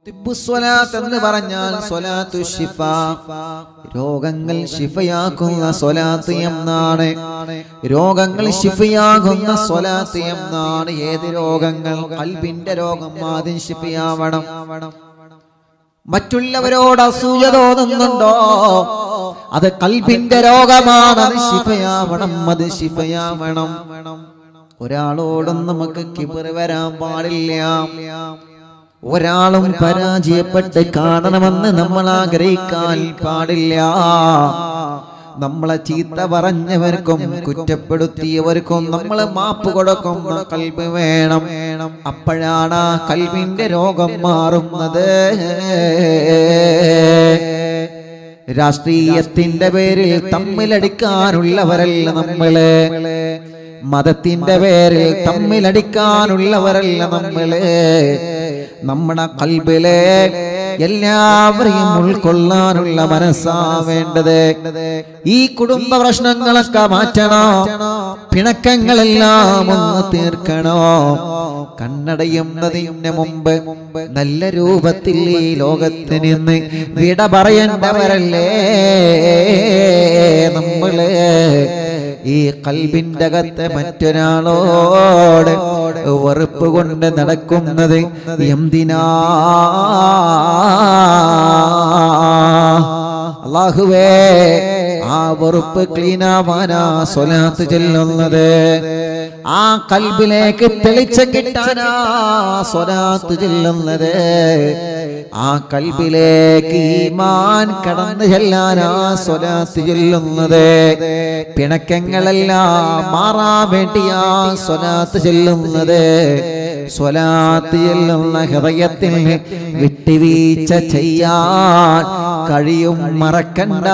തിബ്ബുസ്വലാത്ത് എന്ന് പറഞ്ഞാൽ സ്വലാത്തു ഷിഫ രോഗങ്ങൾ ഷിഫയാക്കുന്ന സ്വലാത്ത് എന്നാണ് രോഗങ്ങൾ ഷിഫയാകുന്ന സ്വലാത്ത് എന്നാണ് ഏത് രോഗങ്ങൾ കൽബിന്റെ രോഗം ആദ്യം ഷിഫയാവണം മറ്റുള്ളവരോട് അസൂയ തോന്നുന്നുണ്ടോ അത് കൽബിന്റെ രോഗമാണ് അത് ശിഫയാവണം അത് ശിഫയാവണം ഒരാളോടും നമുക്ക് കിബറ് വരാൻ പാടില്ല ഒരാളും പരാജയപ്പെട്ട് കാണണമെന്ന് നമ്മൾ ആഗ്രഹിക്കാൻ പാടില്ല നമ്മളെ ചീത്ത പറഞ്ഞവർക്കും കുറ്റപ്പെടുത്തിയവർക്കും നമ്മൾ മാപ്പ് കൊടുക്കുന്ന കൽബ് വേണം അപ്പോഴാണ് ആ കൽവിന്റെ രോഗം മാറുന്നത് രാഷ്ട്രീയത്തിന്റെ പേരിൽ തമ്മിലടിക്കാനുള്ളവരല്ല നമ്മള് മതത്തിന്റെ പേരിൽ തമ്മിലടിക്കാനുള്ളവരല്ല നമ്മള് നമ്മുടെ കൽബിലെ എല്ലാവരെയും ഉൾക്കൊള്ളാനുള്ള മനസ്സാ വേണ്ടത് ഈ കുടുംബ പ്രശ്നങ്ങളൊക്കെ മാറ്റണോ പിണക്കങ്ങളെല്ലാം ഒന്ന് തീർക്കണോ കണ്ണടയുന്നതിന് മുമ്പ് നല്ല രൂപത്തിൽ ഈ ലോകത്ത് നിന്ന് വിട പറയേണ്ടവരല്ലേ നമ്മള് ഈ കൽബിന്റെ അകത്ത് മറ്റൊരാളോട് വെറുപ്പ് കൊണ്ട് നടക്കുന്നത് എന്തിനാ അള്ളാഹുവേ ആ വെറുപ്പ് ക്ലീനാവാനാ സ്വലാത്ത് ചെല്ലുന്നത് ആ കൽബിലേക്ക് തെളിച്ചം കിട്ടാനാ സ്വലാത്ത് ചെല്ലുന്നത് ആ കൽബിലേക്ക് ഈമാൻ കടന്നു ചെല്ലാനാ സ്വലാത്ത് ചെല്ലുന്നത് പിണക്കങ്ങളെല്ലാം മാറാൻ വേണ്ടിയാ സ്വലാത്ത് ചെല്ലുന്നത് സ്വലാത്ത് ചെല്ലുന്ന ഹൃദയത്തിൽ വിട്ടുവീഴ്ച ചെയ്യാൻ കഴിയും മറക്കണ്ട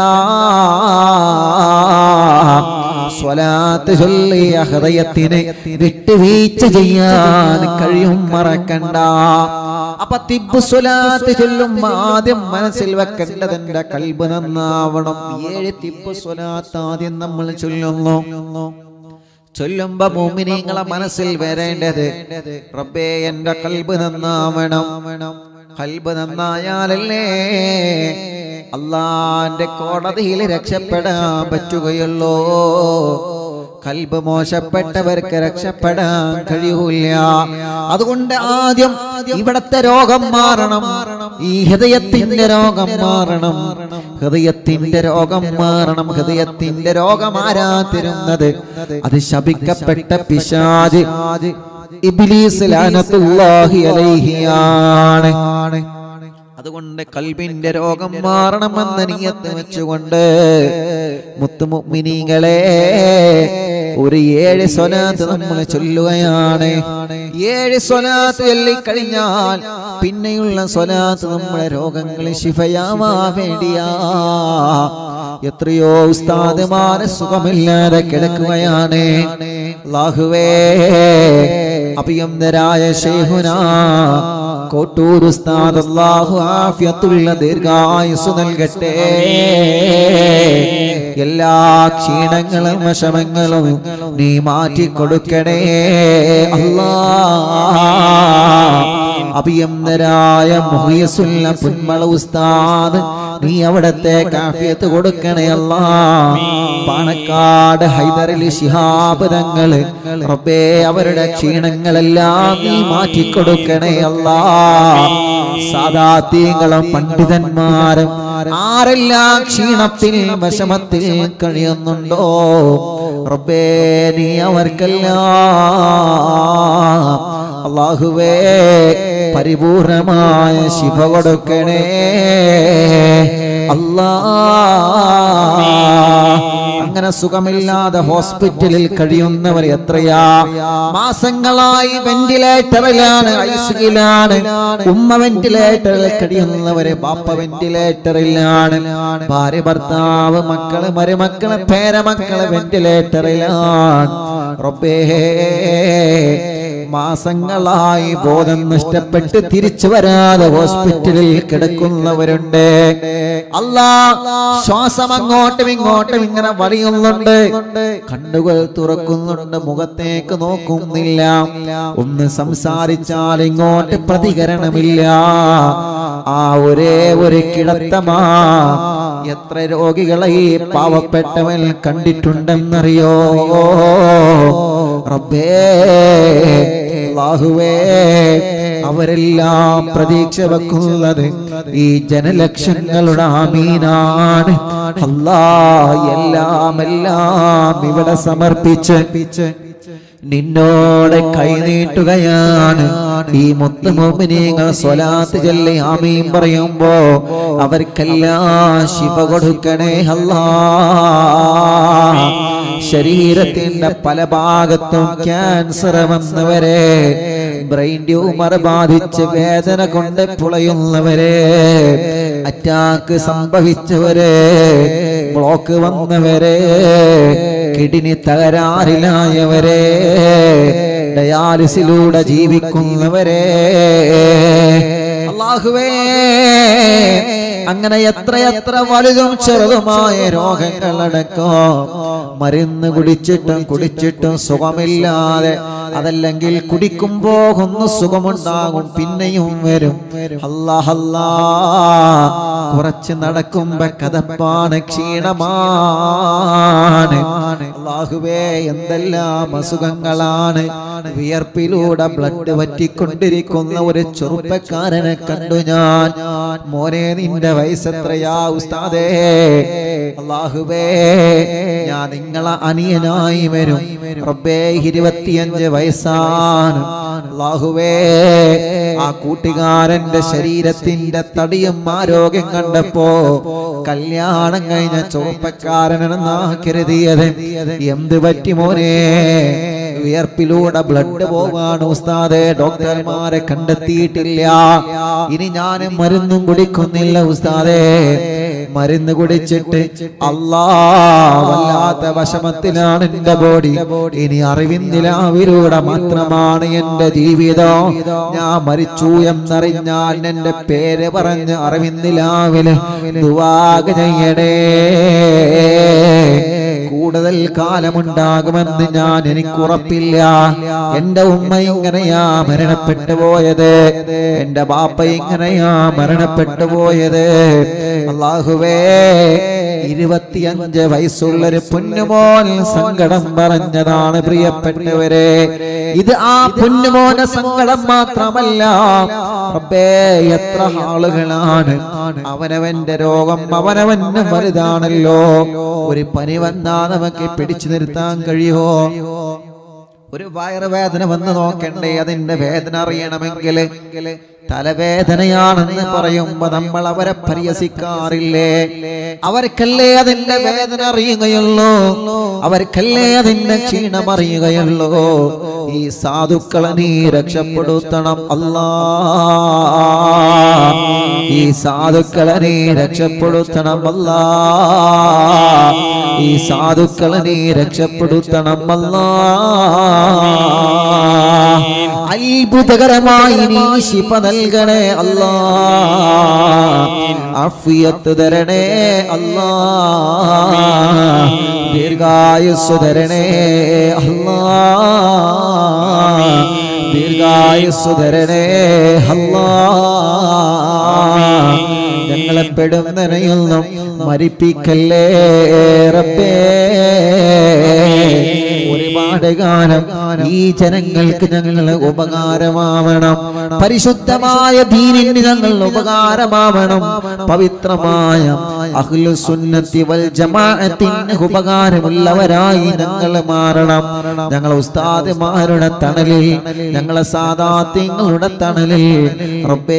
സ്വലാത്ത് ചൊല്ലിയ ഹൃദയത്തിന് വിട്ടുവീഴ്ച ചെയ്യാൻ കഴിയും മറക്കണ്ട അപ്പൊ തിബ് സ്വലാത്ത് ചൊല്ലുമ്പോ ആദ്യം മനസ്സിൽ വെക്കേണ്ടത് എന്റെ കൽബ് നന്നാവണം ഏഴ് തിബ് സ്വലാത്ത് ആദ്യം നമ്മൾ ചൊല്ലുന്നു ചൊല്ലുമ്പോ മോമിനിങ്ങളെ മനസ്സിൽ വരേണ്ടത് റബ്ബേ എന്റെ കൽബ് നന്നാവണം കൽബ് നന്നായാലല്ലേ അള്ളാന്റെ കോടതിയിൽ രക്ഷപ്പെടാൻ പറ്റുകയുള്ളൂ കൽബ് മോശപ്പെട്ടവർക്ക് രക്ഷപ്പെടാൻ കഴിയൂല അതുകൊണ്ട് ആദ്യം ഇവിടത്തെ രോഗം മാറണം ഈ ഹൃദയത്തിന്റെ രോഗം മാറണം ഹൃദയത്തിന്റെ രോഗം മാറണം ഹൃദയത്തിന്റെ രോഗം ആരാ തരുന്നത് അത് ശപിക്കപ്പെട്ട പിശാജ് ഇബ്ലീസ് ലാനത്തുല്ലാഹി അലൈഹിയാണ് അതുകൊണ്ട് കൽബിന്റെ രോഗം മാറണമെന്ന നിയത്ത് വെച്ചുകൊണ്ട് മുത്തുമുഗ്മിനീങ്ങളെ ഒരു ഏഴ് സ്വലാത്ത് നമ്മൾ ചൊല്ലുകയാണ് ഏഴ് സ്വലാത്ത് ചൊല്ലിക്കഴിഞ്ഞാൽ പിന്നെയുള്ള സ്വലാത്ത് നമ്മുടെ രോഗങ്ങൾ ശിഫയാവാ വേണ്ടിയാ എത്രയോ ഉസ്താദുമാരെ സുഖമില്ലാതെ കിടക്കുകയാണ് ലാഹുവേ അഭിയന്തരായ ഷേഹുന കോട്ടൂർ ഉസ്താദ് അല്ലാഹു ആഫിയത്തുള്ള ദീർഘായുസ് നൽകട്ടെ എല്ലാ ക്ഷീണങ്ങളും വിഷമങ്ങളും നീ മാറ്റി കൊടുക്കണേ അല്ലാ അഭിയന്തരായ മുഹിയസുല്ല പുന്മള ഉസ്താദ് നീ അവിടത്തെ കാഫിയത്ത് കൊടുക്കണേ അല്ലാ പാണക്കാട് ഹൈദരലി ശിഹാബ് തങ്ങള് റബ്ബേ അവരുടെ ക്ഷീണങ്ങളെല്ലാം നീ മാറ്റിക്കൊടുക്കണേ അല്ലാ സാധാത്യങ്ങളും പണ്ഡിതന്മാരും ആരെല്ലാം ക്ഷീണത്തിൽ വിഷമത്തിൽ കഴിയുന്നുണ്ടോ റബ്ബേ നീ അവർക്കെല്ലാം അള്ളാഹുവേ പരിപൂർണമായ ശിവ കൊടുക്കണേ അല്ലാ അങ്ങനെ സുഖമില്ലാതെ ഹോസ്പിറ്റലിൽ കഴിയുന്നവർ എത്രയാ മാസങ്ങളായി വെന്റിലേറ്ററിലാണ് ഐസിയിലാണ് ഉമ്മ വെന്റിലേറ്ററിൽ കഴിയുന്നവര് ബാപ്പ വെന്റിലേറ്ററിലാണ് ഭാര്യ ഭർത്താവ് മക്കള് മരുമക്കള് പേരമക്കള് വെന്റിലേറ്ററിലാണ് റബ്ബേ മാസങ്ങളായി ബോധം നഷ്ടപ്പെട്ട് തിരിച്ചു വരാതെ ഹോസ്പിറ്റലിൽ കിടക്കുന്നവരുണ്ട് അല്ലാ ശ്വാസം അങ്ങോട്ടും ഇങ്ങോട്ടും ഇങ്ങനെ വലിയുന്നുണ്ട് കണ്ണുകൾ തുറക്കുന്നുണ്ട് മുഖത്തേക്ക് നോക്കുന്നില്ല ഒന്ന് സംസാരിച്ചാൽ ഇങ്ങോട്ട് പ്രതികരണമില്ല ആ ഒരേ ഒരു കിടത്തമാ എത്ര രോഗികളെ ഈ പാവപ്പെട്ടവൻ കണ്ടിട്ടുണ്ടെന്നറിയോ റബ്ബേ അല്ലാഹുവേ അവരെല്ലാം പ്രതീക്ഷ വെക്കുന്നത് ഈ ജനലക്ഷങ്ങളുടെ ആമീനാണ് അല്ലാ എല്ലാം എല്ലാം ഇവിടെ സമർപ്പിച്ച് നിന്നോട് കൈനീട്ടുകയാണ് ഈ മുത്തുമോമിനിങ്ങൾ സ്വലാത്ത് ചൊല്ലി ആമീൻ പറയുമ്പോ അവർക്കെല്ലാം ശിവ കൊടുക്കണേ അല്ലാ ശരീരത്തിന്റെ പല ഭാഗത്തും ക്യാൻസർ വന്നവരെ ബ്രെയിൻ ട്യൂമർ ബാധിച്ച് വേദന കൊണ്ട് പുളയുന്നവരെ അറ്റാക്ക് സംഭവിച്ചവരെ ബ്ലോക്ക് വന്നവരെ കിഡ്നി തകരാറിലായവരെ ഡയാലിസിലൂടെ ജീവിക്കുന്നവരെ അള്ളാഹുവേ അങ്ങനെ എത്ര എത്ര വലുതും ചെറുതുമായ രോഗങ്ങളടക്കം മരുന്ന് കുടിച്ചിട്ടും കുടിച്ചിട്ടും സുഖമില്ലാതെ അതല്ലെങ്കിൽ കുടിക്കുമ്പോ ഒന്ന് സുഖമുണ്ടാകും പിന്നെയും വരും അല്ലാഹല്ലാ കുറച്ച് നടക്കുമ്പോ കഥപ്പാണ് ക്ഷീണമാണ് അള്ളാഹുവേ എന്തെല്ലാം അസുഖങ്ങളാണ് വിയർപ്പിലൂടെ ബ്ലഡ് വറ്റിക്കൊണ്ടിരിക്കുന്ന ഒരു ചെറുപ്പക്കാരനെ കണ്ടു ഞാൻ മോനെ നിന്റെ വയസ്സെത്രയാ ഉസ്താദേ അള്ളാഹുവേ ഞാൻ നിങ്ങളെ അനിയനായി വരും റബ്ബേ ഇരുപത്തിയഞ്ച് വയസ്സാണ് അള്ളാഹുവേ ആ കൂട്ടുകാരന്റെ ശരീരത്തിന്റെ തടിയും ആരോഗ്യം കണ്ടപ്പോ കല്യാണം കഴിഞ്ഞ ചെറുപ്പക്കാരനെന്നാ കരുതിയത് എന്ത് പറ്റി മോനെ വിയർപ്പിലൂടെ ബ്ലഡ് പോവാണ് ഉസ്താദെ ഡോക്ടർമാരെ കണ്ടെത്തിയിട്ടില്ല ഇനി ഞാൻ മരുന്നും കുടിക്കുന്നില്ല ഉസ്താദെ മരുന്ന് കുടിച്ചിട്ട് അല്ലാ വല്ലാത്ത വശമത്തിലാണ് എന്റെ ബോഡി ഇനി അറിവിന്ദിലാവിലൂടെ മാത്രമാണ് എന്റെ ജീവിതം ഞാൻ മരിച്ചു എന്നറിഞ്ഞാൽ എന്റെ പേര് പറഞ്ഞ് അറിവിന്ദിലാവില് ദുവാക ചെയ്യണേ കൂടുതൽ കാലമുണ്ടാകുമെന്ന് ഞാൻ എനിക്ക് ഉറപ്പില്ല എന്റെ ഉമ്മ ഇങ്ങനെയാ മരണപ്പെട്ടു പോയത് എന്റെ ബാപ്പ ഇങ്ങനെയാ മരണപ്പെട്ടു പോയത് അള്ളാഹുവേ ഇരുപത്തിയഞ്ച് വയസ്സുള്ളൊരു പൊന്നുമോൻ സങ്കടം പറഞ്ഞതാണ് പ്രിയപ്പെട്ടവരെ ഇത് ആ പൊന്നുമോന സങ്കടം മാത്രമല്ല റബ്ബേ എത്ര ആളുകളാണ് അവനവന്റെ രോഗം അവനവന് വലുതാണല്ലോ ഒരു പനി വന്നാ നമുക്ക് പിടിച്ചു നിർത്താൻ കഴിയുമോ ഒരു വയറുവേദന വന്ന് നോക്കണ്ടേ അതിന്റെ വേദന അറിയണമെങ്കിൽ തലവേദനയാണെന്ന് പറയുമ്പോ നമ്മൾ അവരെ പരിഹസിക്കാറില്ലേ അവർക്കല്ലേ അതിന്റെ വേദന അറിയുകയുള്ളൂ അവർക്കല്ലേ അതിന്റെ ക്ഷീണം അറിയുകയുള്ളൂ ഈ സാധുക്കളെ നീ രക്ഷപ്പെടുത്തണം അല്ലാ ഈ സാധുക്കളെ നീ രക്ഷപ്പെടുത്തണം അല്ലാ ഈ സാധുക്കളെ നീ രക്ഷപ്പെടുത്തണം അല്ലാ അത്ഭുതകരമായി നീ ശിഫ നൽകണേ അല്ലാ അഫിയത്ത് തരണേ അല്ലാ ദീർഘായുസ് തരണേ അല്ലാ ദീർഘായുസ് തരണേ അല്ലാ ഞങ്ങളെ പെടുന്നനയൊന്നും മരിപ്പിക്കല്ലേ റബ്ബേ ഒരുപാട് കാലം ഈ ജനങ്ങൾക്ക് ഞങ്ങൾ ഉപകാരമാവണം പരിശുദ്ധമായ ദീനിന് ഞങ്ങൾ ഉപകാരമാവണം പവിത്രമായ അഹ്ലുസുന്നത്തി വൽ ജമാഅത്തിന് ഉപകാരമുള്ളവരായി ഞങ്ങൾ മാറണം ഞങ്ങൾ ഉസ്താദുമാരുടെ തണലിൽ ഞങ്ങളെ സാദാത്യങ്ങളുടെ തണലിൽ റബ്ബേ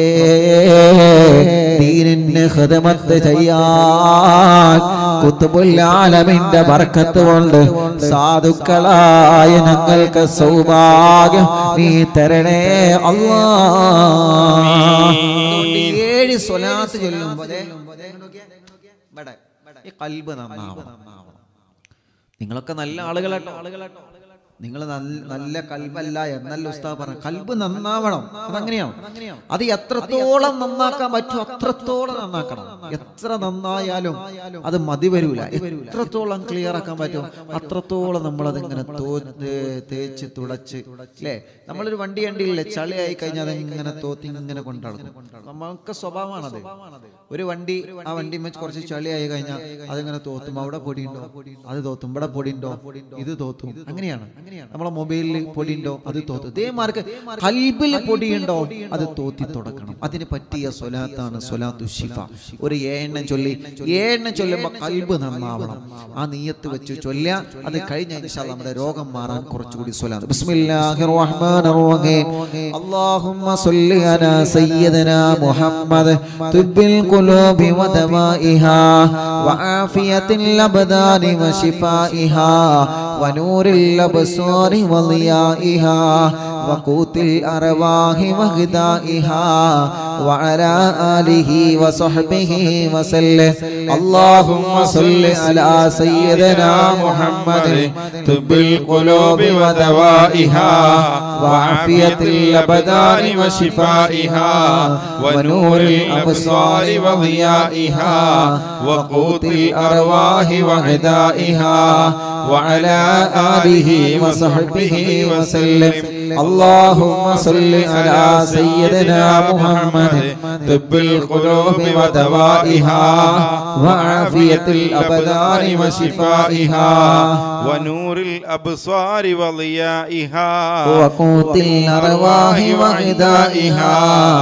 ദീനിന് ഹിദമത്ത് ചെയ്യാൻ കുത്തുബുല്ലാലമിന്റെ ബർക്കത്ത് കൊണ്ട് സാധുക്കളായ ഞങ്ങൾക്ക് സൗഭാഗ്യം നീ തരണേ അല്ലാ അതുകൊണ്ട് ഏഴ് സ്വലാത്ത് ചൊല്ലുമ്പോ ദേ, ഇവിടെ, ഈ കൽബ് നന്നാവണം നിങ്ങളൊക്കെ നല്ല ആളുകളാട്ടോ നിങ്ങൾ നല്ല നല്ല കൽബല്ല എന്നല്ല ഉസ്താദ് പറഞ്ഞു കൽബ് നന്നാവണം അതങ്ങനെയാണ് അത് എത്രത്തോളം നന്നാക്കാൻ പറ്റും അത്രത്തോളം നന്നാക്കണം എത്ര നന്നായാലും അത് മതി വരൂല എത്രത്തോളം ക്ലിയർ ആക്കാൻ പറ്റും അത്രത്തോളം നമ്മൾ അതിങ്ങനെ തോത്ത് തേച്ച് തുടച്ച് അല്ലേ നമ്മളൊരു വണ്ടി കണ്ടില്ലേ ചളിയായി കഴിഞ്ഞാൽ അതിങ്ങനെ തോത്തി ഇങ്ങനെ കൊണ്ടുനടക്കും നമുക്ക് സ്വഭാവമാണത് ഒരു വണ്ടി ആ വണ്ടി വെച്ച് കുറച്ച് ചളിയായി കഴിഞ്ഞാൽ അതിങ്ങനെ തോത്തും അവിടെ പൊടിയുണ്ടോ അത് തോത്തും ഇവിടെ പൊടിയുണ്ടോ ഇത് തോത്തും അങ്ങനെയാണ് നമ്മളെ മൊബൈലിൽ പൊടിയുണ്ടോ അത് തോത്തും ഇതേമാർക്ക് കൽബിൽ പൊടിയുണ്ടോ അത് തോത്തി തുടക്കണം അതിന് പറ്റിയ സ്വലാത്താണ് സ്വലാത്തു ഷിഫ ഒരു ഏണ്ണ ചൊല്ലി ഏണ്ണ ചൊല്ലുമ്പോ കൽബ് നന്നാവണം ആ നീയത്ത് വെച്ച് ചൊല്ല അത് കഴിഞ്ഞ ഇൻഷാ അല്ലാ നമ്മുടെ രോഗം മാറാൻ കുറച്ചുകൂടി സ്വലാത്ത് ബിസ്മില്ലാഹിർ റഹ്മാനിർ റഹീം അല്ലാഹുമ്മ സ്വല്ലി അലാ സയ്യിദനാ മുഹമ്മദ് തുബ്ബിൽ ഖുലൂബി വദവാഇഹാ വആഫിയത്തിൽ അബ്ദാനി വശിഫാഇഹാ വനൂരിൽ അബ്സാരി വളിയാഇഹാ وقوت الأرواح وغذائها وعلى آله وصحبه وسلم اللهم صل على سيدنا محمد طب القلوب ودوائها وعافية الأبدان وشفائها ونور الأبصار وضيائها وقوت الأرواح وغذائها وعلى آله وصحبه وسلم اللهم صل على سيدنا محمد طب القلوب ودوائها وعافية الأبدان وشفائها ونور الأبصار وضيائها وقوت الأرواح وغذائها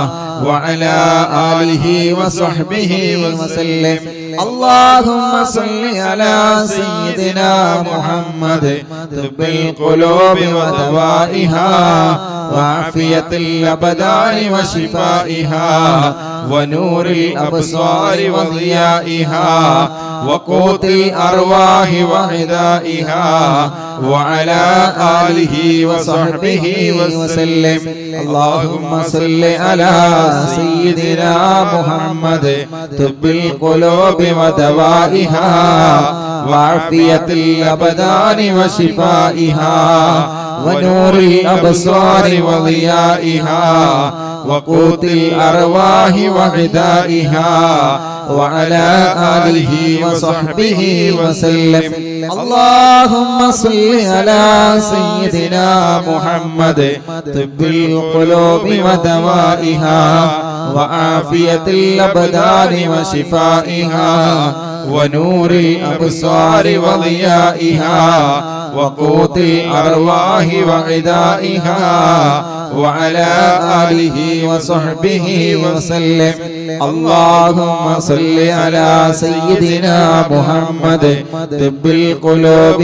وعلى آله وصحبه وسلم اللهم صل على سيدنا محمد طب القلوب ودوائها وعافية الأبدان وشفائها ونور الأبصار وضيائها وقوت الأرواح وغذائها وعلى آله وصحبه وسلم اللهم صل على سيدنا محمد طب القلوب ودوائها وعافية الأبدان وشفائها ونور الأبصار وضيائها وقوت الأرواح وغذائها وعلى آله وصحبه وسلم اللهم صل على سيدنا محمد طب القلوب ودوائها وعافية الأبدان وشفائها ونور الأبصار وضيائها وقوت الأرواح وغذائها وعلى آله وصحبه وسلم اللهم صل على سيدنا محمد طب القلوب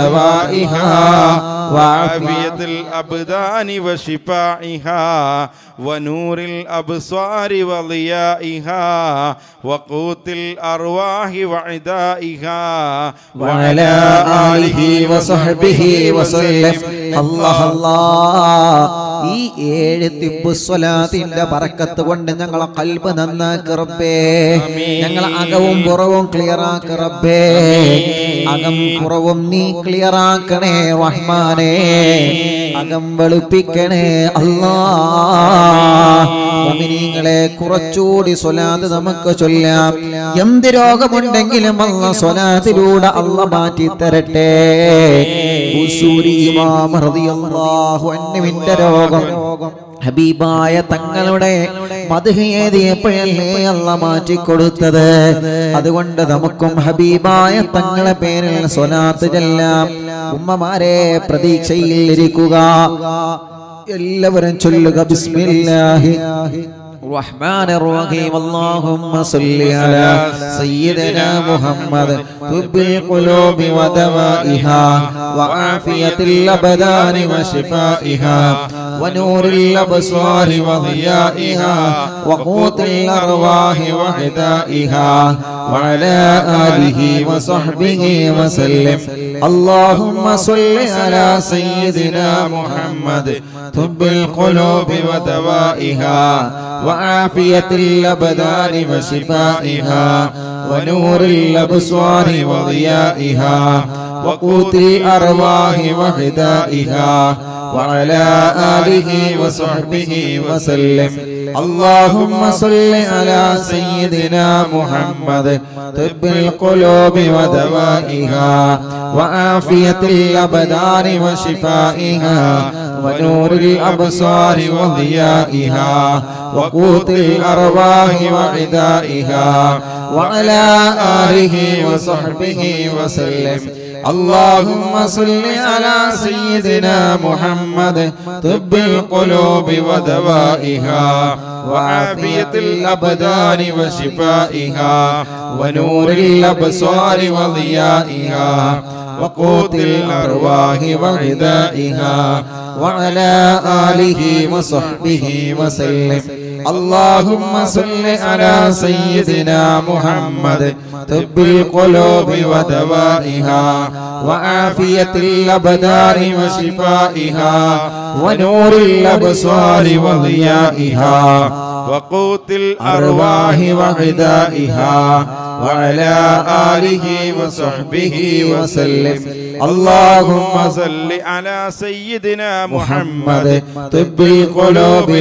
ودوائها وعافية وعافية الأبدان وشفائها ونور الأبصار وضيائها وقوت الأرواح وعدائها وعلى آله وصحبه وسلم الله الله ഈ ഏഴ് തിബ് സ്വലാത്തിന്റെ ബറക്കത്ത് കൊണ്ട് ഞങ്ങളെ കൽബ് നന്നാക്കി റബ്ബേ ഞങ്ങളെ അകവും പുറവും ക്ലിയർ ആക്കി റബ്ബേ അകം പുറവും നീ ക്ലിയർ ആക്കണേ റഹ്മാനേ അകം വെളുപ്പിക്കണേ അല്ലാ മുഅ്മിനീങ്ങളെ കുറച്ചുകൂടി സ്വലാത്ത് നമുക്ക് ചൊല്ലാം എന്ത് രോഗമുണ്ടെങ്കിലും അല്ല സ്വലാത്തിലൂടെ അല്ല മാറ്റി തരട്ടെ ഉസൂരി ഇമാം റളിയല്ലാഹു അൻഹുവിന്റെ രോഗം ഹബീബായ തങ്ങളുടെ മധുഹേതിയപ്പോഴല്ലേ അല്ല മാറ്റിക്കൊടുത്തത് അതുകൊണ്ട് നമുക്കും ഹബീബായ തങ്ങളെ പേരിൽ സ്വലാത്ത് ചെല്ലാം ഉമ്മമാരെ പ്രതീക്ഷയിൽ ഇരിക്കുക എല്ലാവരും ചൊല്ലുക ബിസ്മില്ലാഹി الرحمن الرحيم اللهم صل على سيدنا محمد طب القلوب ودوائها وعافية الأبدان وشفائها ونور الأبصار وضيائها وقوت الأرواح وغذائها وعلى آله وصحبه وسلم اللهم صل على سيدنا محمد طب القلوب ودوائها وعافية الأبدان وشفائها ونور الأبصار وضيائها وقوت الأرواح وغذائها وعلى آله وصحبه وسلم اللهم صل على سيدنا محمد طب القلوب ودوائها وعافية الأبدان وشفائها ونور الأبصار وضيائها وقوت الأرواح وعدائها وعلى آله وصحبه وسلم اللهم صل على سيدنا محمد طب القلوب ودوائها وعافية الأبدان وشفائها ونور الأبصار وضيائها وقوت الأرواح وغذائها وعلى آله وصحبه وسلم اللهم صل على سيدنا محمد طب القلوب ودوائها وعافية الأبدان وشفائها ونور الأبصار وضيائها وقوت الأرواح وغذائها وعلى آله وصحبه وسلم اللهم صل على سيدنا محمد طب القلوب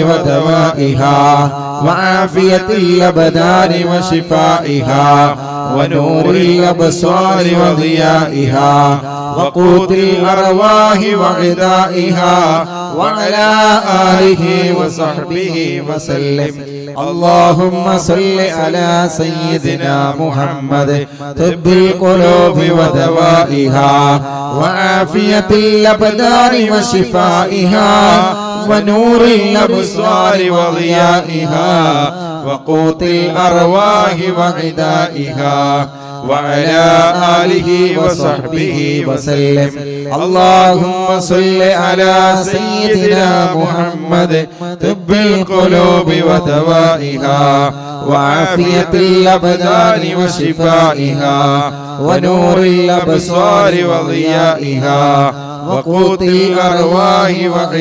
ودوائها وعافية الأبدان وشفائها ونور الأبصار وضيائها وقوت الأرواح وغذائها وعلى آله وصحبه وسلم اللهم صل على سيدنا محمد طب القلوب ودوائها وعافية الأبدان وشفائها ونور الأبصار وضيائها وقوت الأرواح وغذائها وعلى آله وصحبه وسلم اللهم صل على سيدنا محمد طب القلوب ودوائها وعافية الأبدان وشفائها ونور الأبصار وضيائها وقوت الأرواح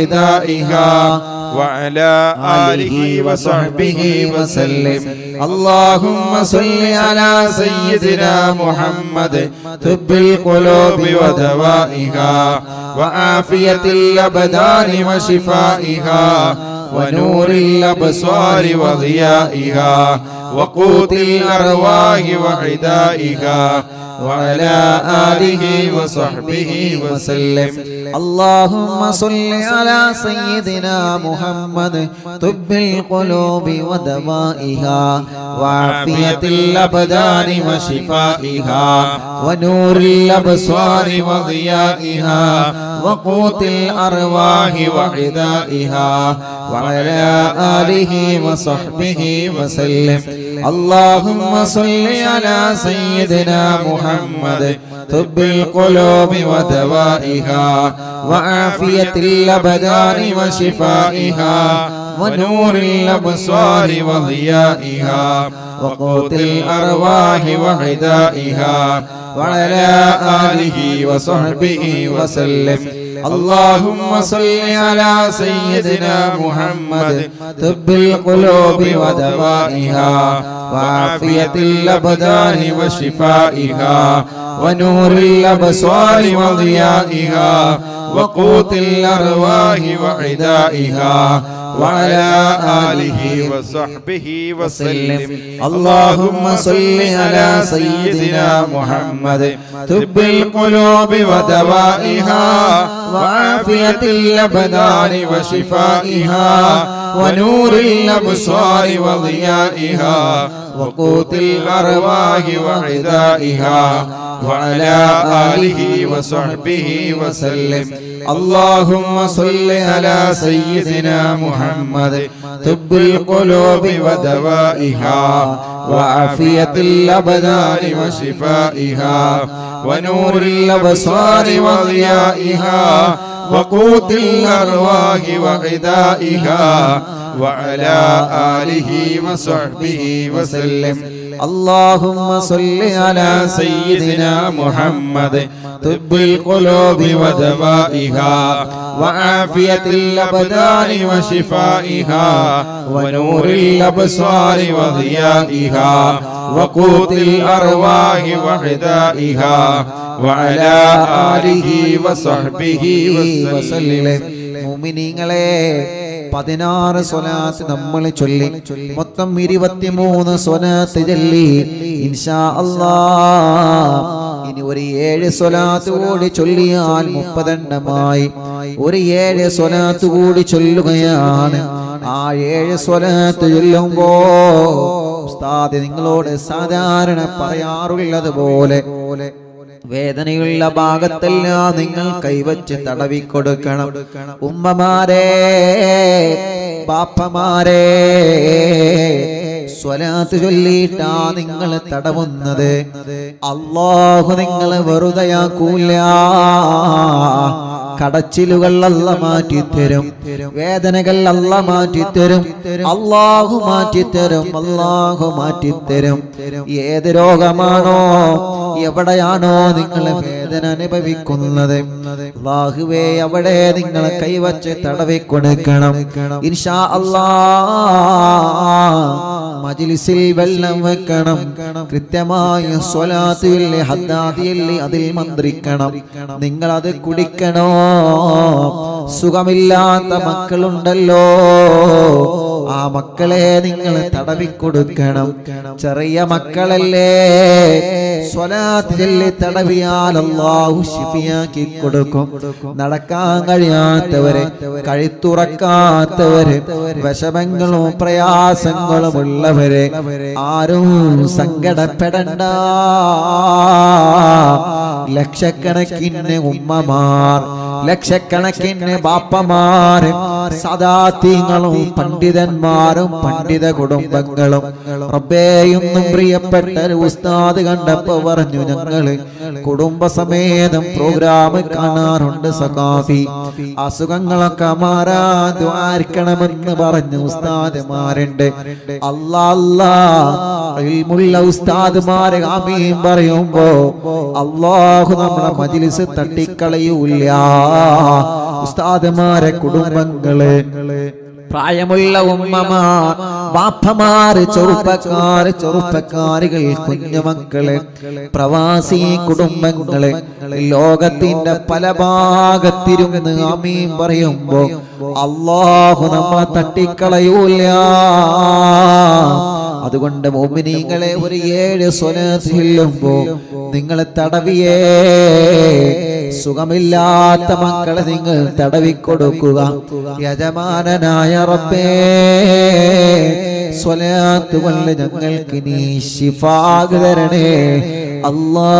وغذائها وعلى آله وصحبه وسلم اللهم صل على سيدنا محمد طب القلوب ودوائها وعافية الأبدان وشفائها ونور الأبصار وضيائها وقوت الأرواح وعدائها وعلى آله وصحبه وسلم اللهم صل على سيدنا محمد طب القلوب ودوائها وعافية الأبدان وشفائها ونور الأبصار وضيائها وقوت الأرواح وغذائها وعلى آله وصحبه وسلم اللهم صل على سيدنا محمد طب القلوب ودوائها وعافية الأبدان وشفائها ونور الأبصار وضيائها وقوت الأرواح وغذائها وعلى آله وصحبه وسلم اللهم صل على سيدنا محمد طب القلوب ودوائها وعافية الأبدان وشفائها ونور الأبصار وضيائها وقوت الأرواح وعدائها وعلى آله وصحبه وسلم اللهم صل على سيدنا محمد طب القلوب ودوائها وعافية الأبدان وشفائها ونور الأبصار وضيائها وقوت الأرواح وعدائها وعلى آله وصحبه وسلم اللهم صل على سيدنا محمد طب القلوب ودوائها وعافية الأبدان وشفائها ونور الأبصار وضيائها وقوت الأرواح وغذائها وعلى آله وصحبه وسلم اللهم صل على سيدنا محمد طب القلوب ودوائها وعافية الأبدان وشفائها ونور الأبصار وضيائها وقوت الأرواح وحدائها وعلى آله وصحبه وسلم മുഅ്മിനീങ്ങളെ പതിനാറ് സ്വലാത്ത് നമ്മൾ ചൊല്ലി മൊത്തം ഇരുപത്തിമൂന്ന് സ്വലാത്ത് ചൊല്ലി ഇൻഷാ അല്ലാ ഇനി ഒരു ഏഴ് സ്വലാത്ത് കൂടി ചൊല്ലിയാൽ മുപ്പതെണ്ണമായി ഒരു ഏഴ് സ്വലാത്ത് കൂടി ചൊല്ലുകയാണ് ആ ഏഴ് സ്വലാത്ത് ചൊല്ലുമ്പോ ഉസ്താദ് നിങ്ങളോട് സാധാരണ പറയാറുള്ളത് പോലെ വേദനയുള്ള ഭാഗത്തെല്ലാം നിങ്ങൾ കൈവച്ച് തടവി കൊടുക്കണം ഉമ്മമാരെ ബാപ്പമാരെ സ്വലാത്ത് ചൊല്ലിയിട്ടാ നിങ്ങൾ തടവുന്നത് അള്ളാഹു നിങ്ങൾ വെറുതെയാക്കൂല കടച്ചിലുകൾ അല്ല മാറ്റിത്തരും വേദനകൾ അല്ല മാറ്റിത്തരും അള്ളാഹു മാറ്റിത്തരും അള്ളാഹു മാറ്റിത്തരും ഏത് രോഗമാണോ എവിടെയാണോ നിങ്ങൾ വേദന അനുഭവിക്കുന്നത് അള്ളാഹുവേ അവിടെ നിങ്ങൾ കൈവച്ച് തടവി കൊടുക്കണം ഇൻഷാ അല്ലാ മജിലിസിൽ വെള്ളം വെക്കണം കൃത്യമായ സ്വലാത്തില്ലേ ഹദ്ദാദിയല്ലേ അതിൽ മന്ത്രിക്കണം നിങ്ങൾ അത് കുടിക്കണോ സുഖമില്ലാത്ത മക്കളുണ്ടല്ലോ ആ മക്കളെ നിങ്ങൾ തടവിക്കൊടുക്കണം ചെറിയ മക്കളല്ലേ സ്വലാത്ത് ചൊല്ലി തടവിയാൽ അള്ളാഹു ശിഫിയാക്കി കൊടുക്കും നടക്കാൻ കഴിയാത്തവരെ കഴുത്തുറക്കാത്തവരെ വിഷമങ്ങളും പ്രയാസങ്ങളും ഉള്ളവരെ ആരും സങ്കടപ്പെടണ്ട ലക്ഷക്കണക്കിന് ഉമ്മമാർ ലക്ഷക്കണക്കിന് ബാപ്പമാരും സദാത്യങ്ങളും പണ്ഡിതന്മാരും പണ്ഡിത കുടുംബങ്ങളും റബ്ബേയൊന്നും പ്രിയപ്പെട്ട ഒരു ഉസ്താദ് കണ്ടപ്പോ പറഞ്ഞു ഞങ്ങള് കുടുംബസമേതം പ്രോഗ്രാം കാണാറുണ്ട് സഖാഫി അസുഖങ്ങളൊക്കെ മാറാൻ ദ്വാരിക്കണമെന്ന് പറഞ്ഞ ഉസ്താദ്മാരുണ്ട് അല്ലാ അല്ലാ ഇൽമുള്ള ഉസ്താദ്മാരെ ആമീൻ പറയുമ്പോ അള്ളാഹു നമ്മളെ മജിലിസ് തട്ടിക്കളയൂല്ല ഉസ്താദ്മാരെ കുടുംബങ്ങള് പ്രായമുള്ള ഉമ്മമാർ ബാപ്പമാര് ചെറുപ്പക്കാര് ചെറുപ്പക്കാരികൾ കുഞ്ഞുമക്കള് പ്രവാസി കുടുംബങ്ങള് ലോകത്തിന്റെ പല ഭാഗത്തിരുന്ന് അമീൻ പറയുമ്പോ അള്ളാഹു നമ്മളെ തട്ടിക്കളയൂല അതുകൊണ്ട് മോമിനിങ്ങളെ ഒരു ഏഴ് സ്വലത്ത് ചെല്ലുമ്പോ നിങ്ങൾ തടവിയേ സുഖമില്ലാത്ത മക്കളെ നിങ്ങൾ തടവിക്കൊടുക്കുക യജമാനനായ റബ്ബേ സ്വലാത്ത് കൊണ്ട് ഞങ്ങൾക്ക് നീ ശിഫാഗ് തരണേ അല്ലാ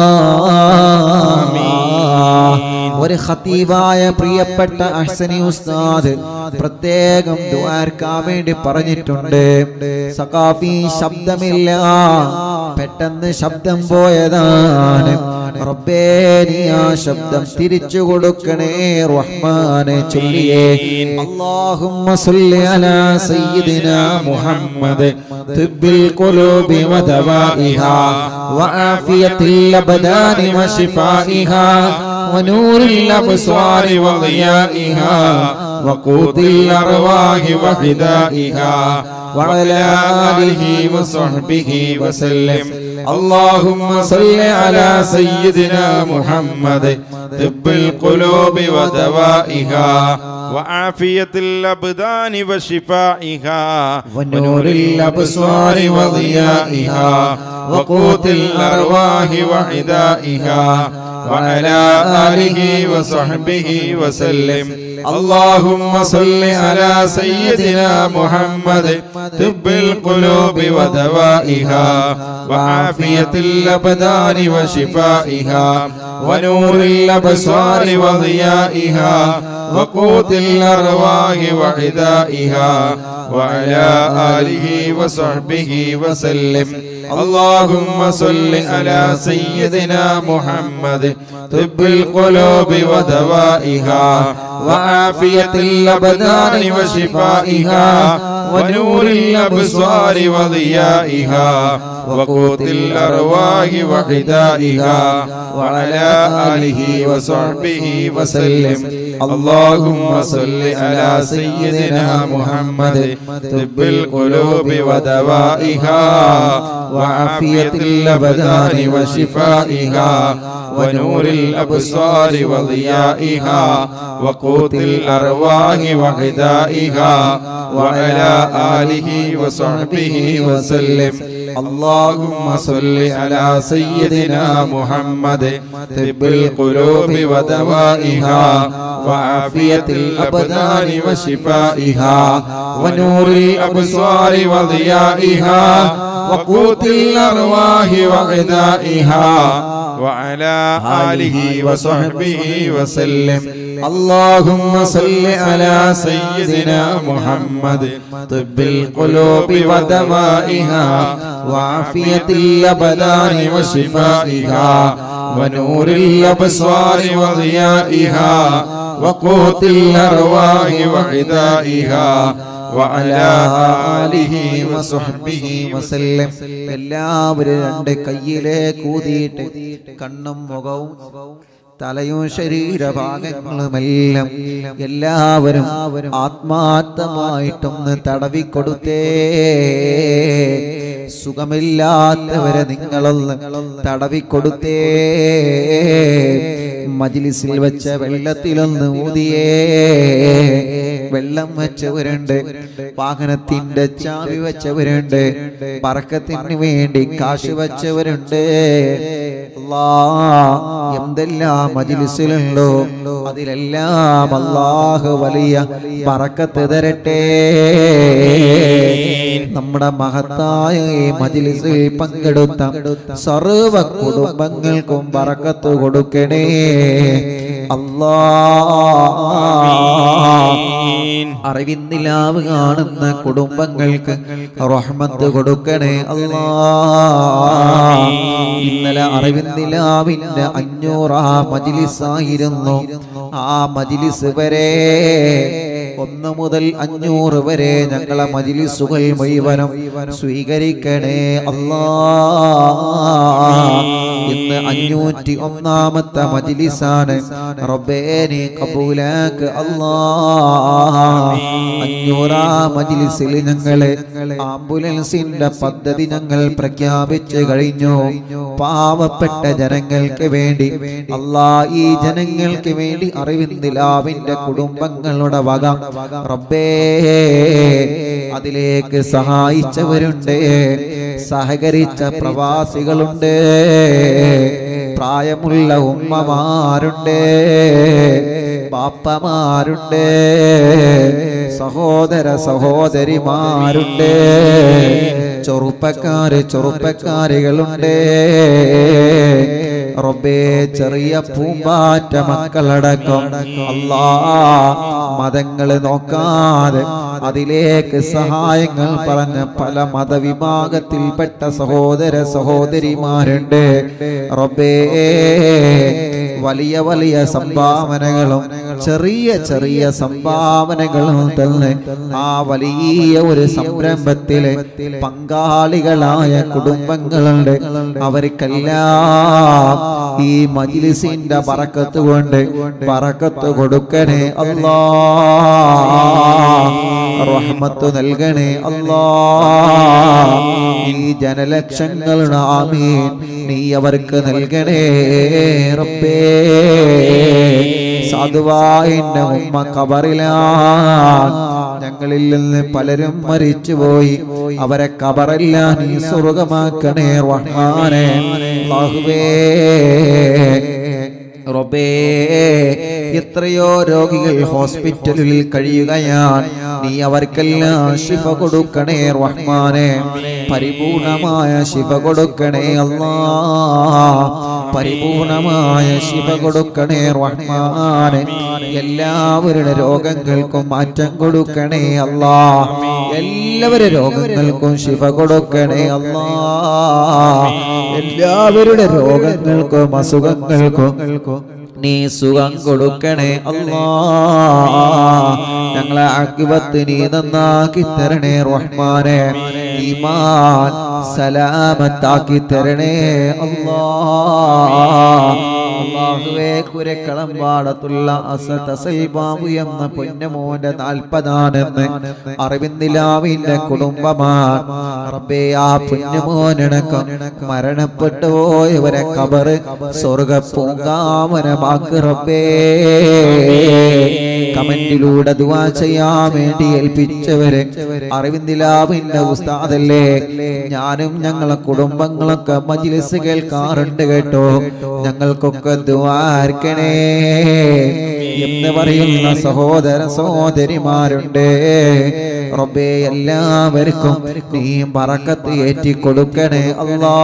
ഒരു ഖതീബായ പ്രിയപ്പെട്ട അഹ്സനി ഉസ്താദ് പ്രത്യേകം ദ്വാർക്കാൻ വേണ്ടി പറഞ്ഞിട്ടുണ്ട് സഖാഫി ശബ്ദമില്ല പെട്ടെന്ന് ശബ്ദം പോയതാണ് റബ്ബേ നീ ആ ശബ്ദം തിരിച്ചു കൊടുക്കണേ റഹ്മാനെ ചൊല്ലിയേ അല്ലാഹുമ്മ സല്ലി അലാ സയ്യിദിനാ മുഹമ്മദ് തിബ്ബിൽ ഖുലൂബി വദവാഇഹാ വആഫിയത്തിൽ അബ്ദാനി വശിഫാഇഹാ ونور الأبصار وضيائها وقوت الأرواح وفدائها وعلى آله وصحبه وسلم اللهم صل على سيدنا محمد طب القلوب ودوائها وعافية الأبدان وشفائها ونور الأبصار وضيائها وقوت الأرواح وعدائها وعلى آله وصحبه وسلم اللهم صل على سيدنا محمد طب القلوب ودوائها وعافية الأبدان وشفائها ونور الأبصار وضيائها وقوت الأرواح وعدائها وعلى آله وصحبه وسلم اللهم صل على سيدنا محمد طب القلوب ودوائها وعافية الأبدان وشفائها ونور الأبصار وضيائها وقوت الأرواح وحدائها وعلى آله وصحبه وسلم اللهم صل على سيدنا محمد طب القلوب ودوائها وعافية الأبدان وشفائها ونور الأبصار وضيائها وقوت الأرواح وغذائها وعلى آله وصحبه وسلم اللهم صل على سيدنا محمد طب القلوب ودوائها وعافية الأبدان وشفائها ونور الأبصار وضيائها وقوت الأرواح وغذائها وعلى آله وصحبه وسلم اللهم صل على سيدنا محمد طب القلوب ودوائها وعافية الأبدان وشفائها ونور الأبصار وضيائها وقوت الأرواح وغذائها وعلى آله وصحبه وسلم എല്ലാവരും രണ്ട് കയ്യിലേക്ക് ഊതിയിട്ട് കണ്ണും മുഖവും തലയും ശരീരഭാഗങ്ങളുമെല്ലാം എല്ലാവരും ആത്മാർത്ഥമായിട്ടൊന്ന് തടവിക്കൊടുത്തേ സുഖമില്ലാത്തവരെ നിങ്ങളൊന്ന് തടവിക്കൊടുത്തേ മജിലിസിൽ വെച്ച വെള്ളത്തിലൊന്ന് ഊതിയേ വെള്ളം വെച്ചവരുണ്ട് വാഹനത്തിന്റെ ചാവി വെച്ചവരുണ്ട് പറക്കത്തിന് വേണ്ടി കാശ് വെച്ചവരുണ്ട് അല്ലാ, എന്തെല്ലാം മജിലിസിലുണ്ടോ അതിലെല്ലാം അള്ളാഹു വലിയ പറക്കത്ത് തരട്ടെ നമ്മുടെ മഹത്തായ ഈ മജിലിസിൽ പങ്കെടുത്ത സർവ കുടുംബങ്ങൾക്കും പറക്കത്ത് കൊടുക്കണേ അല്ലാ അറിവിന്ദിലാവ് കാണുന്ന കുടുംബങ്ങൾക്ക് റഹ്മത്ത് കൊടുക്കണേ അല്ലാ ഇന്നലെ അറിവിന്ദിലാവിന്റെ അഞ്ഞൂറാം മജിലിസായിരുന്നു ആ മജിലിസ് വരെ ഒന്ന് മുതൽ അഞ്ഞൂറ് വരെ ഞങ്ങളെ മജിലിസുകൾ മുഴുവനും സ്വീകരിക്കണേ അല്ലാ ഇന്ന് അഞ്ഞൂറ്റി ഒന്നാമത്തെ മജിലിസാണ് റബ്ബേ നീ കബൂലാക്ക് അല്ലാ അഞ്ഞൂറാം മജിലിസിൽ ഞങ്ങള് ആംബുലൻസിന്റെ പദ്ധതി ഞങ്ങൾ പ്രഖ്യാപിച്ചു കഴിഞ്ഞു പാവപ്പെട്ട ജനങ്ങൾക്ക് വേണ്ടി അല്ലാ ഈ ജനങ്ങൾക്ക് വേണ്ടി അറിവിന്ദിലാവിന്റെ കുടുംബങ്ങളുടെ വക റബ്ബേ അതിലേക്ക് സഹായിച്ചവരുണ്ട് സഹകരിച്ച പ്രവാസികളുണ്ട് പ്രായമുള്ള ഉമ്മമാരുണ്ട് പാപ്പമാരുണ്ട് സഹോദര സഹോദരിമാരുണ്ട് ചെറുപ്പക്കാര് ചെറുപ്പക്കാരികളുണ്ട് റബ്ബേ ചെറിയ പൂമ്പാറ്റ മക്കളടക്കം അല്ലാ മതങ്ങള് നോക്കാതെ അതിലേക്ക് സഹായങ്ങൾ പറഞ്ഞ പല മതവിഭാഗത്തിൽപ്പെട്ട സഹോദര സഹോദരിമാരുണ്ട് റബ്ബേ വലിയ വലിയ സംഭാവനകളും ചെറിയ ചെറിയ സംഭാവനകളും തന്നെ ആ വലിയ ഒരു സംരംഭത്തിലെ പങ്കാളികളായ കുടുംബങ്ങളുണ്ട് അവർക്കെല്ലാം ഈ മജിലിസിന്റെ പറക്കത്ത് കൊണ്ട് പറക്കത്ത് കൊടുക്കണേ അല്ലാ റഹ്മത്ത് നൽകണേ അല്ലാ ഈ ജനലക്ഷങ്ങളുടെ ആമീൻ നീ അവർക്ക് നൽകണേ റബ്ബേ സാധുവായിന്റെ ഉമ്മ കബറിലാണ് ഞങ്ങളിൽ നിന്ന് പലരും മരിച്ചുപോയി അവരെ കബറെല്ലാം നീ സ്വർഗമാക്കണേ റഹ്മാനെ അല്ലാഹുവേ റബ്ബേ എത്രയോ രോഗികൾ ഹോസ്പിറ്റലിൽ കഴിയുകയാണ് നീ അവർക്കെല്ലാം ശിഫ കൊടുക്കണേ റഹ്മാനെ പരിപൂർണമായ ശിഫ കൊടുക്കണേ അല്ലാ പരിപൂർണമായ ശിഫ കൊടുക്കണേ റഹ്മാനെ എല്ലാവരുടെ രോഗങ്ങൾക്കും മാറ്റം കൊടുക്കണേ അല്ലാ എല്ലാവരുടെ രോഗങ്ങൾക്കും ശിഫ കൊടുക്കണേ അല്ലാ എല്ലാവരുടെ രോഗങ്ങൾക്കും അസുഖങ്ങൾക്കും നീ സുഖം കൊടുക്കണേ അല്ലാ ഞങ്ങളെ അക്കിബത്ത് നീ നന്നാക്കി തരണേ റഹ്മാനെ ഈമാൻ സലാമത്താക്കി തരണേ അല്ലാ അള്ളാഹുവേ കുരക്കളം പാടത്തുള്ള അസതസൽ ബാബു എന്ന പൊന്നമോന്റെ നാൽപ്പതാണെന്ന് അറിവിന്ദിലാവിന്റെ കുടുംബമാണ് റബ്ബേ ആ പൊന്നുമോനടക്കം മരണപ്പെട്ടു പോയവരെ കബറ് സ്വർഗ പൂങ്കാമനമാക്ക് റബ്ബേ കമന്റിലൂടെ ദുവാ ചെയ്യാൻ വേണ്ടി ഏൽപ്പിച്ചവരെ അറിവിന്ദിലാവിന്റെ ഉസ്താദല്ലേ ഞാനും ഞങ്ങളെ കുടുംബങ്ങളൊക്കെ മജിലിസ് കേൾക്കാറുണ്ട് കേട്ടോ ഞങ്ങൾക്കൊക്കെ ദ്വാർക്കണേ എന്ന് പറയുന്ന സഹോദര സഹോദരിമാരുണ്ട് റബ്ബേ എല്ലാവർക്കും നീ പറക്കത്ത് ഏറ്റി കൊടുക്കണേ അല്ലാ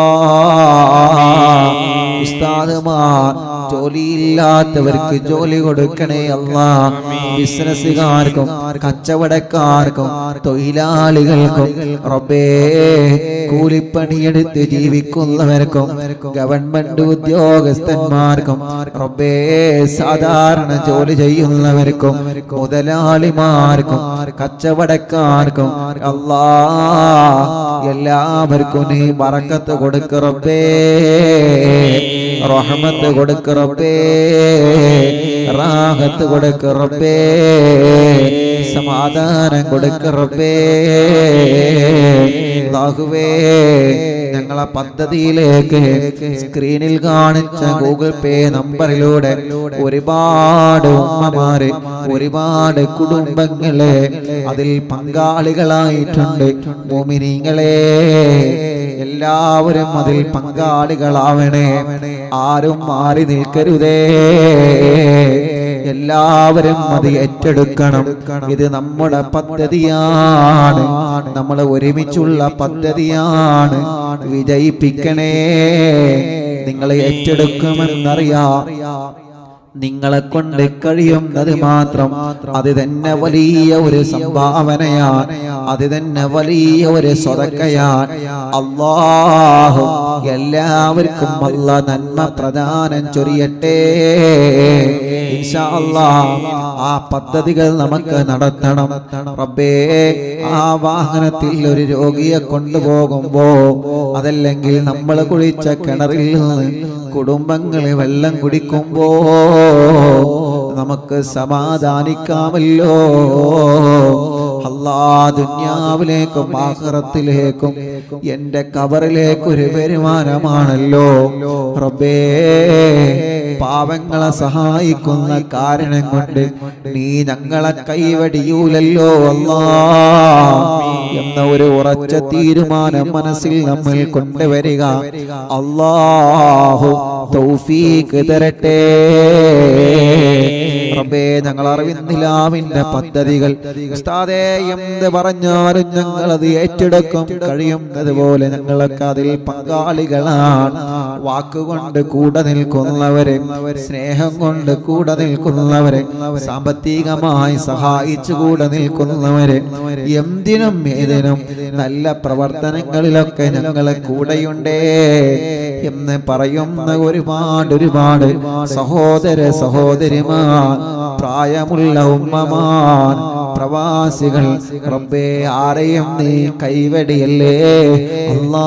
ഉസ്താദുമാർ ജോലിയില്ലാത്തവർക്ക് ജോലി കൊടുക്കണേ അല്ലാ ബിസിനസ്സുകാർക്കും കച്ചവടക്കാർക്കും തൊഴിലാളികൾക്കും റബ്ബേ കൂലിപ്പണിയെടുത്ത് ജീവിക്കുന്നവർക്കും ഗവൺമെന്റ് ഉദ്യോഗസ്ഥന്മാർക്കും റബ്ബേ സാധാരണ ജോലി ചെയ്യുന്നവർക്കും മുതലാളിമാർക്കും കച്ചവടക്കാർക്കും അല്ലാ എല്ലാവർക്കും നീ ബറക്കത്ത് കൊടുക്ക് റബ്ബേ റഹ്മത്ത് കൊടുക്ക് റബ്ബേ റാഹത്ത് കൊടുക്ക് റബ്ബേ സമാധാനം കൊടുക്ക് റബ്ബേ അല്ലാഹുവേ ഞങ്ങളെ പദ്ധതിയിലേക്ക് സ്ക്രീനിൽ കാണിച്ച ഗൂഗിൾ പേ നമ്പറിലൂടെ ഒരുപാട് ഉമ്മമാര് ഒരുപാട് കുടുംബങ്ങളെ അതിൽ പങ്കാളികളായിട്ടുണ്ട് മോമിനിങ്ങളെ എല്ലാവരും അതിൽ പങ്കാളികളാവണേ ആരും മാറി നിൽക്കരുതേ എല്ലാവരും അത് ഏറ്റെടുക്കണം ഇത് നമ്മുടെ പദ്ധതിയാണ് നമ്മൾ ഒരുമിച്ചുള്ള പദ്ധതിയാണ് വിജയിപ്പിക്കണേ നിങ്ങൾ ഏറ്റെടുക്കുമെന്നറിയാം നിങ്ങളെ കൊണ്ട് കഴിയുന്നത് മാത്രം അത് തന്നെ വലിയ ഒരു സംഭാവനയാണ് അത് തന്നെ വലിയ ഒരു സ്വതക്കയാണ് അള്ളാഹു എല്ലാവർക്കും അല്ല നന്മ പ്രദാനം ചൊരിയട്ടെ ഇൻഷാ അല്ലാഹ് ആ പദ്ധതികൾ നമുക്ക് നടത്തണം റബ്ബേ ആ വാഹനത്തിൽ ഒരു രോഗിയെ കൊണ്ടുപോകുമ്പോ അതല്ലെങ്കിൽ നമ്മൾ കുഴിച്ച കിണറിൽ നിന്ന് കുടുംബങ്ങളെ വെള്ളം കുടിക്കുമ്പോ നമുക്ക് സമാധാനിക്കാമല്ലോ അല്ലാ ദുന്യാവിലേക്കും ആഹ്റത്തിലേക്കും എന്റെ കബറിലേക്ക് ഒരു വരുമാനമാണല്ലോ റബ്ബേ പാവങ്ങളെ സഹായിക്കുന്ന കാരണം കൊണ്ട് നീ ഞങ്ങളെ കൈവടിയൂലല്ലോ അല്ലാ എന്ന ഒരു ഉറച്ച തീരുമാനം മനസ്സിൽ നമ്മൾ കൊണ്ടുവരിക അല്ലാഹു തൗഫീഖ് തരട്ടെ റബ്ബേ ഞങ്ങൾ അറിവിന്ദിലാവിന്റെ പദ്ധതികൾ ഉസ്താദേ എന്ത് പറഞ്ഞാലും ഞങ്ങൾ അത് ഏറ്റെടുക്കും കഴിയുന്നത് പോലെ ഞങ്ങളൊക്കെ അതിൽ പങ്കാളികളാണ് വാക്കുകൊണ്ട് കൂടെ നിൽക്കുന്നവരെ സ്നേഹം കൊണ്ട് കൂടെ നിൽക്കുന്നവരെ സാമ്പത്തികമായി സഹായിച്ചു കൂടെ നിൽക്കുന്നവരെ എന്തിനും ഏതിനും നല്ല പ്രവർത്തനങ്ങളിലൊക്കെ ഞങ്ങളെ കൂടെയുണ്ടേ എന്ന് പറയുന്ന ഒരുപാട് ഒരുപാട് സഹോദര സഹോദരിമാർ പ്രായമുള്ള ഉമ്മമാർ പ്രവാസികൾ റബ്ബേ ആരെയും നീ കൈവടിയല്ലേ അല്ലാ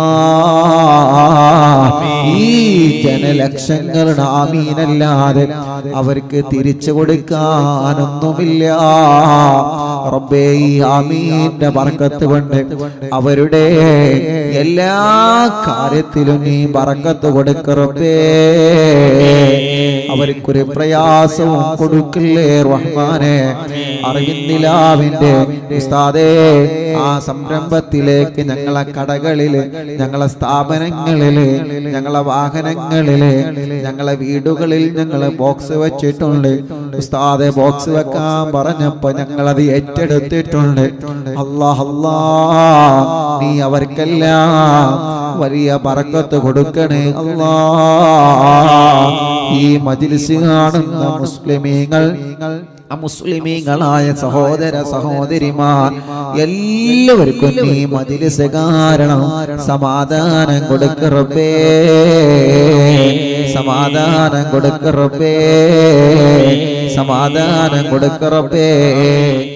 ഈ ജനലക്ഷങ്ങളുടെ ആമീനല്ലാതെ അവർക്ക് തിരിച്ചു കൊടുക്കാനൊന്നുമില്ല റബ്ബേ ഈ ആമീന്റെ ബർക്കത്ത് കൊണ്ട് അവരുടെ എല്ലാ കാര്യത്തിലും നീ ബർക്കത്ത് കൊടുക്ക റബ്ബേ അവർക്കൊരു പ്രയാസവും കൊടുക്കില്ലേ റഹ്മാനെ അറിവിന്ദിലാവിന്റെ ഉസ്താദേ ആ സംരംഭത്തിലേക്ക് ഞങ്ങളെ കടകളില് ഞങ്ങളെ സ്ഥാപനങ്ങളില് ഞങ്ങളെ വാഹനങ്ങളില് ഞങ്ങളെ വീടുകളിൽ ഞങ്ങള് ബോക്സ് വെച്ചിട്ടുണ്ട് ഉസ്താദെ ബോക്സ് വെക്കാൻ പറഞ്ഞപ്പോ ഞങ്ങളത് ഏറ്റെടുത്തിട്ടുണ്ട് അല്ലാഹ് അല്ലാ നീ അവർക്കെല്ലാം വലിയ പറക്കത്ത് കൊടുക്കണേ അല്ലാ ഈ മജിലിസ് കാണുന്ന മുസ്ലിമീങ്ങൾ മുസ്ലിമീങ്ങളായ സഹോദര സഹോദരിമാർ എല്ലാവർക്കും നീ മജിലിസ് കാരണം സമാധാനം കൊടുക്കറബേ സമാധാനം കൊടുക്കറബേ സമാധാനം കൊടുക്കറബേ